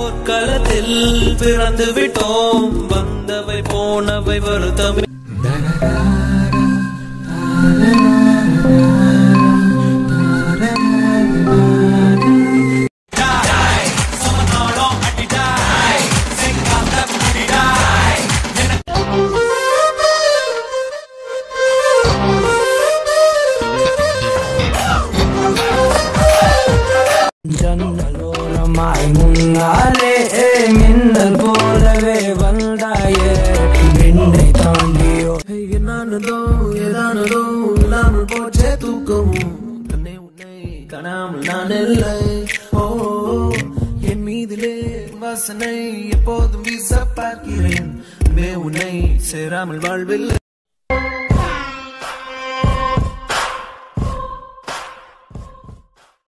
போர்க்களத்தில் பிறந்து விட்டோம் வந்தவை போனவை வருத்தம் ஜன்னலோரமாய் முன்னாலே மின்னல் போலவே வந்தாயே விண்ணை தாண்டியோ என்னானதோ ஏதானதோ இல்லாமல் போச்சே தூக்கமும் தன்னை உன்னை காணாமல் நான் இல்லை ஓ என் மீதிலே வாசனை எப்போதும் வீச பார்க்கிறேன் அன்பே உன்னை சேராமல் வாழ்வில்